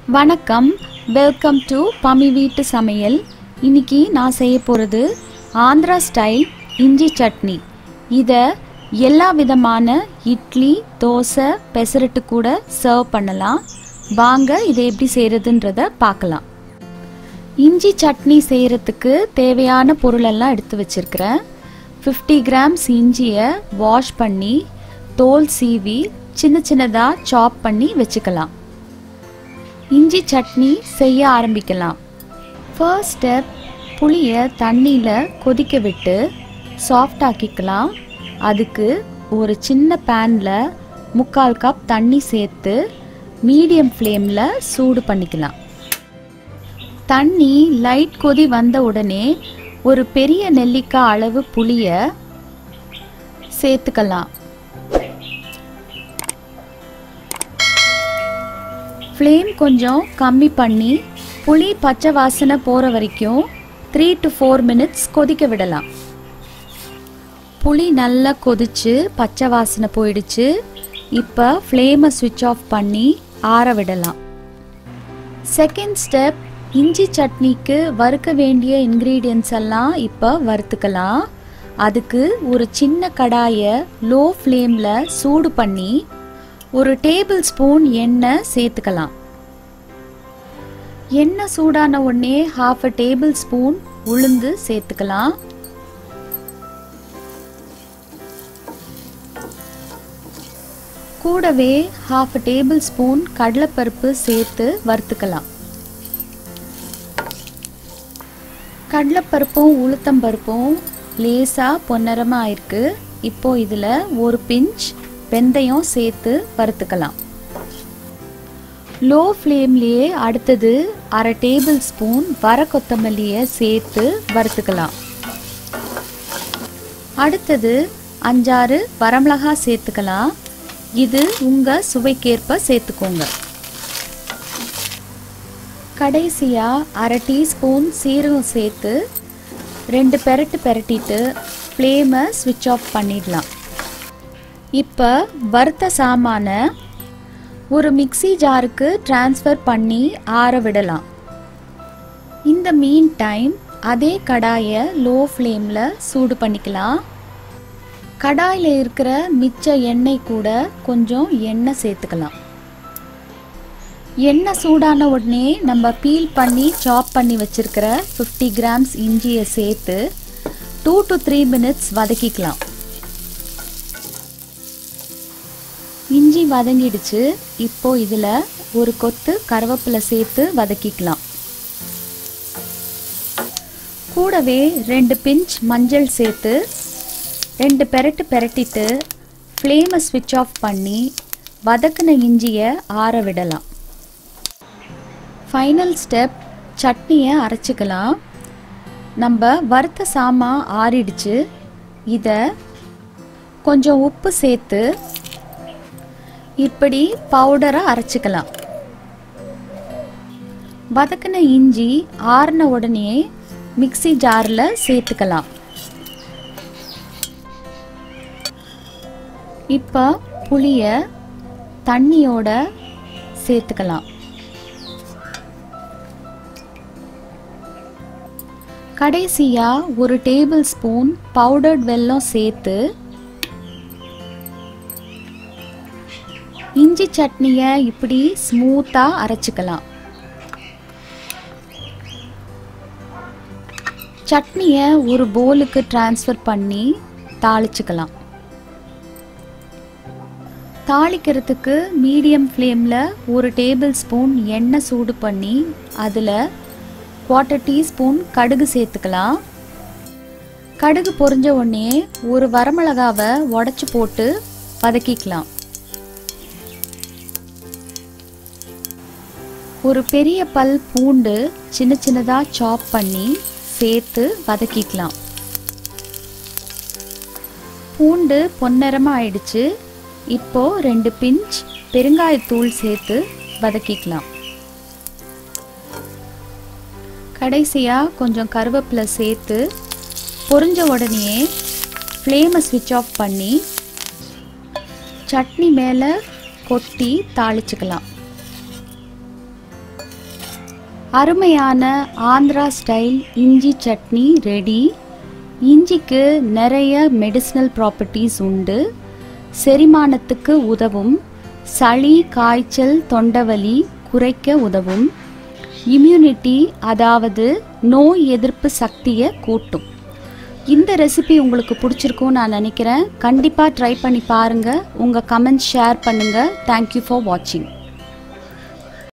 வணக்கம் welcome to பமி வீட்டு சமையல் இன்னைக்கு நான் செய்ய போகிறது ஆந்திரா ஸ்டைல் இஞ்சி சட்னி இதை எல்லா விதமான இட்லி தோசை பெசரட்டு கூட சர்வ் பண்ணலாம் வாங்க இதை எப்படி செய்கிறதுன்றத பார்க்கலாம் இஞ்சி சட்னி செய்கிறதுக்கு தேவையான பொருளெல்லாம் எடுத்து வச்சிருக்கிறேன் ஃபிஃப்டி கிராம்ஸ் இஞ்சியை வாஷ் பண்ணி தோல் சீவி சின்ன சின்னதாக சாப் பண்ணி வச்சுக்கலாம் இஞ்சி சட்னி செய்ய ஆரம்பிக்கலாம் ஃபர்ஸ்ட் ஸ்டெப் புளியை தண்ணியில் கொதிக்க விட்டு சாஃப்ட் ஆக்கிக்கலாம் அதுக்கு ஒரு சின்ன பேனில் முக்கால் கப் தண்ணி சேர்த்து மீடியம் ஃப்ளேமில் சூடு பண்ணிக்கலாம் தண்ணி லைட் கொதி வந்த உடனே ஒரு பெரிய நெல்லிக்காய் அளவு புளியை சேர்த்துக்கலாம் ஃப்ளேம் கொஞ்சம் கம்மி பண்ணி புளி பச்சை வாசனை போகிற வரைக்கும் த்ரீ டு ஃபோர் மினிட்ஸ் கொதிக்க விடலாம் புளி நல்லா கொதிச்சு பச்சை வாசனை போயிடுச்சு இப்போ ஃப்ளேமை சுவிட்ச் ஆஃப் பண்ணி ஆற விடலாம் செகண்ட் ஸ்டெப் இஞ்சி சட்னிக்கு வறுக்க வேண்டிய இன்க்ரீடியன்ஸ் எல்லாம் இப்போ வறுத்துக்கலாம் அதுக்கு ஒரு சின்ன கடாயை லோ ஃப்ளேமில் சூடு பண்ணி ஒரு டேபிள் ஸ்பூன் எண்ணெய் சேர்த்துக்கலாம் எண்ணெய் சூடான உடனே ஹாஃப் அ டேபிள் ஸ்பூன் உளுந்து சேர்த்துக்கலாம் கூடவே ஹாஃப் டேபிள் ஸ்பூன் கடலைப்பருப்பு சேர்த்து வறுத்துக்கலாம் கடலைப்பருப்பும் உளுத்தம்பருப்பும் லேசாக பொன்னரமாக ஆயிருக்கு இப்போ இதில் ஒரு பிஞ்ச் வெந்தயம் சேர்த்து வறுத்துக்கலாம் லோ ஃப்ளேம்லேயே அடுத்தது அரை டேபிள் ஸ்பூன் வர கொத்தமல்லியை சேர்த்து வறுத்துக்கலாம் அடுத்தது அஞ்சாறு வரமிளகா சேர்த்துக்கலாம் இது உங்கள் சுவைக்கேற்ப சேர்த்துக்கோங்க கடைசியாக அரை டீஸ்பூன் சீரகம் சேர்த்து ரெண்டு பெரட்டு பெரட்டிட்டு ஃப்ளேமை ஸ்விட்ச் ஆஃப் பண்ணிடலாம் இப்போ வறுத்த சாமானை ஒரு மிக்சி ஜாருக்கு ட்ரான்ஸ்ஃபர் பண்ணி ஆற விடலாம் இந்த மீன் டைம் அதே கடாயை லோ ஃப்ளேமில் சூடு பண்ணிக்கலாம் கடாயில் இருக்கிற மிச்ச எண்ணெய் கூட கொஞ்சம் எண்ணெய் சேர்த்துக்கலாம் எண்ணெய் சூடான உடனே நம்ம பீல் பண்ணி சாப் பண்ணி வச்சுருக்கிற ஃபிஃப்டி கிராம்ஸ் இஞ்சியை சேர்த்து டூ டு த்ரீ மினிட்ஸ் வதக்கிக்கலாம் இஞ்சி வதங்கிடுச்சு இப்போ இதில் ஒரு கொத்து கருவேப்பிலை சேர்த்து வதக்கிக்கலாம் கூடவே ரெண்டு பிஞ்ச் மஞ்சள் சேர்த்து ரெண்டு பெரட்டு பெரட்டிட்டு ஃப்ளேமை ஸ்விட்ச் ஆஃப் பண்ணி வதக்கின இஞ்சியை ஆற விடலாம் ஃபைனல் ஸ்டெப் சட்னியை அரைச்சிக்கலாம் நம்ம வறுத்த சாமான் ஆறிடுச்சு இதை கொஞ்சம் உப்பு சேர்த்து இப்படி பவுடரை அரைச்சிக்கலாம் வதக்கின இஞ்சி ஆறின உடனே மிக்சி ஜாரில் சேர்த்துக்கலாம் இப்போ புளியை தண்ணியோட சேர்த்துக்கலாம் கடைசியாக ஒரு டேபிள் ஸ்பூன் பவுடர்ட் வெல்லம் சேர்த்து இஞ்சி சட்னியை இப்படி ஸ்மூத்தாக அரைச்சிக்கலாம் சட்னியை ஒரு போலுக்கு ட்ரான்ஸ்ஃபர் பண்ணி தாளிச்சுக்கலாம் தாளிக்கிறதுக்கு மீடியம் ஃப்ளேமில் ஒரு டேபிள் ஸ்பூன் எண்ணெய் சூடு பண்ணி அதில் குவார்ட்டர் டீஸ்பூன் கடுகு சேர்த்துக்கலாம் கடுகு பொரிஞ்ச உடனே ஒரு வரமிளகாவை உடச்சி போட்டு வதக்கிக்கலாம் ஒரு பெரிய பல் பூண்டு சின்ன சின்னதாக சாப் பண்ணி சேர்த்து வதக்கிக்கலாம் பூண்டு பொன்னிறமாக ஆயிடுச்சு இப்போ ரெண்டு பிஞ்ச் பெருங்காயத்தூள் சேர்த்து வதக்கிக்கலாம் கடைசியாக கொஞ்சம் கருவேப்பிலை சேர்த்து பொரிஞ்ச உடனே ஃப்ளேமை ஸ்விட்ச் ஆஃப் பண்ணி சட்னி மேலே கொட்டி தாளிச்சுக்கலாம் அருமையான ஆந்திரா ஸ்டைல் இஞ்சி சட்னி ரெடி இஞ்சிக்கு நிறைய மெடிசினல் ப்ராப்பர்ட்டிஸ் உண்டு செரிமானத்துக்கு உதவும் சளி காய்ச்சல் தொண்டவலி குறைக்க உதவும் இம்யூனிட்டி அதாவது நோய் எதிர்ப்பு சக்தியை கூட்டும் இந்த ரெசிபி உங்களுக்கு பிடிச்சிருக்கும்னு நான் நினைக்கிறேன் கண்டிப்பாக ட்ரை பண்ணி பாருங்கள் உங்கள் கமெண்ட்ஸ் ஷேர் பண்ணுங்கள் தேங்க்யூ ஃபார் வாட்சிங்